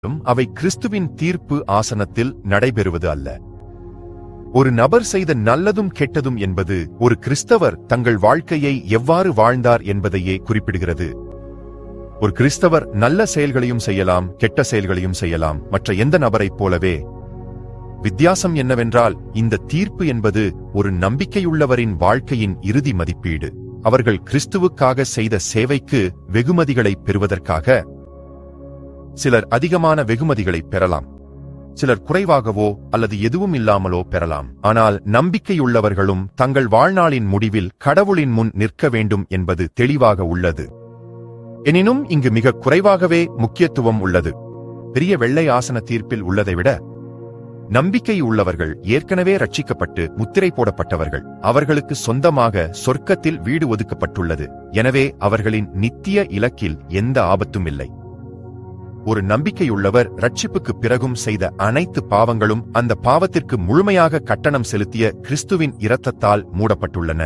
அவை கிறிஸ்துவின் தீர்ப்பு ஆசனத்தில் நடைபெறுவது அல்ல ஒரு நபர் செய்த நல்லதும் கெட்டதும் என்பது ஒரு கிறிஸ்தவர் தங்கள் வாழ்க்கையை எவ்வாறு வாழ்ந்தார் என்பதையே குறிப்பிடுகிறது ஒரு கிறிஸ்தவர் நல்ல செயல்களையும் செய்யலாம் கெட்ட செயல்களையும் செய்யலாம் மற்ற எந்த நபரைப் போலவே வித்தியாசம் என்னவென்றால் இந்த தீர்ப்பு என்பது ஒரு நம்பிக்கையுள்ளவரின் வாழ்க்கையின் இறுதி மதிப்பீடு அவர்கள் கிறிஸ்துவுக்காக செய்த சேவைக்கு வெகுமதிகளை பெறுவதற்காக சிலர் அதிகமான வெகுமதிகளை பெறலாம் சிலர் குறைவாகவோ அல்லது எதுவும் இல்லாமலோ பெறலாம் ஆனால் நம்பிக்கையுள்ளவர்களும் தங்கள் வாழ்நாளின் முடிவில் கடவுளின் முன் நிற்க வேண்டும் என்பது தெளிவாக உள்ளது எனினும் இங்கு மிக குறைவாகவே முக்கியத்துவம் உள்ளது பெரிய வெள்ளை ஆசன தீர்ப்பில் உள்ளதை விட நம்பிக்கை உள்ளவர்கள் ஏற்கனவே ரட்சிக்கப்பட்டு முத்திரை போடப்பட்டவர்கள் அவர்களுக்கு சொந்தமாக சொர்க்கத்தில் வீடு ஒதுக்கப்பட்டுள்ளது எனவே அவர்களின் நித்திய இலக்கில் எந்த ஆபத்தும் இல்லை ஒரு நம்பிக்கையுள்ளவர் ரட்சிப்புக்கு பிறகும் செய்த அனைத்து பாவங்களும் அந்த பாவத்திற்கு முழுமையாக கட்டணம் செலுத்திய கிறிஸ்துவின் இரத்தத்தால் மூடப்பட்டுள்ளன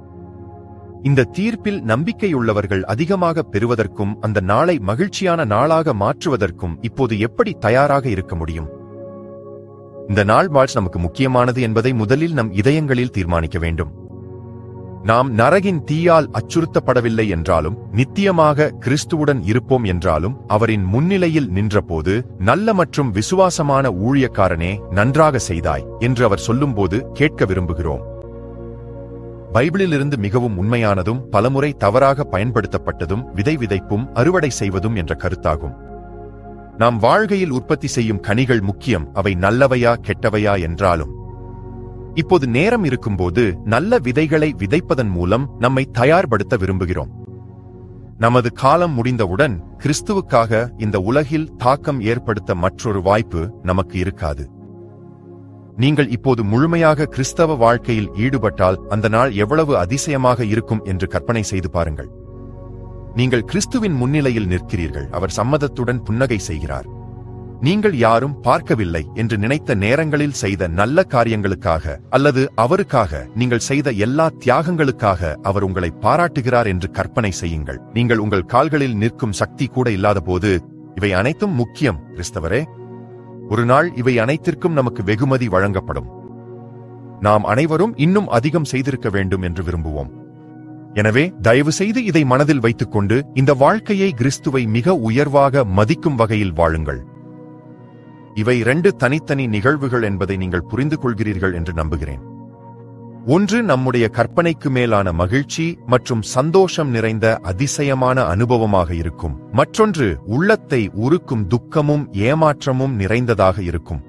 இந்த தீர்ப்பில் நம்பிக்கையுள்ளவர்கள் அதிகமாக பெறுவதற்கும் அந்த நாளை மகிழ்ச்சியான நாளாக மாற்றுவதற்கும் இப்போது எப்படி தயாராக இருக்க முடியும் இந்த நாள் வாழ்ஸ் நமக்கு முக்கியமானது என்பதை முதலில் நம் இதயங்களில் தீர்மானிக்க வேண்டும் நாம் நரகின் தீயால் அச்சுறுத்தப்படவில்லை என்றாலும் நித்தியமாக கிறிஸ்துவுடன் இருப்போம் என்றாலும் அவரின் முன்னிலையில் நின்றபோது நல்ல மற்றும் விசுவாசமான ஊழியக்காரனே நன்றாக செய்தாய் என்று அவர் சொல்லும்போது கேட்க விரும்புகிறோம் பைபிளிலிருந்து மிகவும் உண்மையானதும் பலமுறை தவறாக பயன்படுத்தப்பட்டதும் விதை விதைப்பும் அறுவடை செய்வதும் என்ற கருத்தாகும் நாம் வாழ்கையில் உற்பத்தி செய்யும் கனிகள் முக்கியம் அவை நல்லவையா கெட்டவையா என்றாலும் இப்போது நேரம் இருக்கும்போது நல்ல விதைகளை விதைப்பதன் மூலம் நம்மை தயார்படுத்த விரும்புகிறோம் நமது காலம் முடிந்தவுடன் கிறிஸ்துவுக்காக இந்த உலகில் தாக்கம் ஏற்படுத்த மற்றொரு வாய்ப்பு நமக்கு இருக்காது நீங்கள் இப்போது முழுமையாக கிறிஸ்தவ வாழ்க்கையில் ஈடுபட்டால் அந்த நாள் எவ்வளவு அதிசயமாக இருக்கும் என்று கற்பனை செய்து பாருங்கள் நீங்கள் கிறிஸ்துவின் முன்னிலையில் நிற்கிறீர்கள் அவர் சம்மதத்துடன் புன்னகை செய்கிறார் நீங்கள் யாரும் பார்க்கவில்லை என்று நினைத்த நேரங்களில் செய்த நல்ல காரியங்களுக்காக அல்லது அவருக்காக நீங்கள் செய்த எல்லா தியாகங்களுக்காக அவர் உங்களை பாராட்டுகிறார் என்று கற்பனை செய்யுங்கள் நீங்கள் உங்கள் கால்களில் நிற்கும் சக்தி கூட இல்லாதபோது இவை அனைத்தும் முக்கியம் கிறிஸ்தவரே ஒரு நாள் இவை அனைத்திற்கும் நமக்கு வெகுமதி வழங்கப்படும் நாம் அனைவரும் இன்னும் அதிகம் செய்திருக்க வேண்டும் என்று விரும்புவோம் எனவே தயவு செய்து இதை மனதில் வைத்துக்கொண்டு இந்த வாழ்க்கையை கிறிஸ்துவை மிக உயர்வாக மதிக்கும் வகையில் வாழுங்கள் இவை இரண்டு தனித்தனி நிகழ்வுகள் என்பதை நீங்கள் புரிந்து கொள்கிறீர்கள் என்று நம்புகிறேன் ஒன்று நம்முடைய கற்பனைக்கு மேலான மகிழ்ச்சி மற்றும் சந்தோஷம் நிறைந்த அதிசயமான அனுபவமாக இருக்கும் மற்றொன்று உள்ளத்தை உருக்கும் துக்கமும் ஏமாற்றமும் நிறைந்ததாக இருக்கும்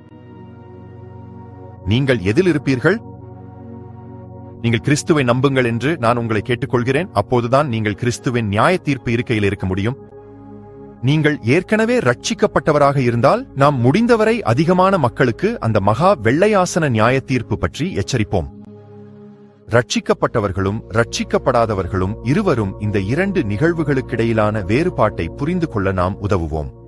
நீங்கள் எதில் இருப்பீர்கள் நீங்கள் கிறிஸ்துவை நம்புங்கள் என்று நான் உங்களை கேட்டுக்கொள்கிறேன் அப்போதுதான் நீங்கள் கிறிஸ்துவின் நியாய தீர்ப்பு இருக்கையில் இருக்க முடியும் நீங்கள் ஏற்கனவே ரட்சிக்கப்பட்டவராக இருந்தால் நாம் முடிந்தவரை அதிகமான மக்களுக்கு அந்த மகா வெள்ளையாசன நியாய தீர்ப்பு பற்றி எச்சரிப்போம் ரட்சிக்கப்பட்டவர்களும் ரட்சிக்கப்படாதவர்களும் இருவரும் இந்த இரண்டு நிகழ்வுகளுக்கிடையிலான வேறுபாட்டை புரிந்து கொள்ள நாம் உதவுவோம்